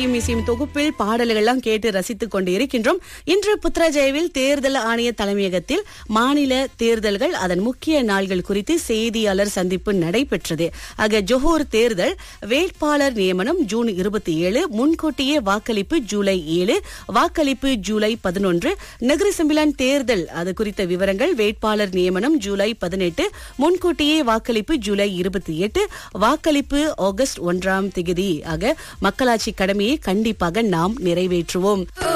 தித்திமிசியும் தொகுப்பில் பாடல்கள்லாம் கேட்டு ரசித்துக் கொண்டு இருக்கின்றோம் இன்று புத்ராஜயவில் தேர்தல் ஆணைய தலைமையகத்தில் மாநில தேர்தல்கள் அதன் முக்கிய நாள்கள் குறித்து செய்தியாளர் சந்திப்பு நடைபெற்றது ஆக ஜொஹூர் தேர்தல் வேட்பாளர் நியமனம் ஜூன் இருபத்தி ஏழு முன்கூட்டியே வாக்களிப்பு ஜூலை ஏழு வாக்களிப்பு ஜூலை பதினொன்று நகர செம்பிலான் தேர்தல் அது குறித்த விவரங்கள் வேட்பாளர் நியமனம் ஜூலை பதினெட்டு முன்கூட்டியே வாக்களிப்பு ஜூலை இருபத்தி எட்டு வாக்களிப்பு ஆகஸ்ட் ஒன்றாம் திகதி ஆக மக்களாட்சி கடமையை கண்டிப்பாக நாம் நிறைவேற்றுவோம்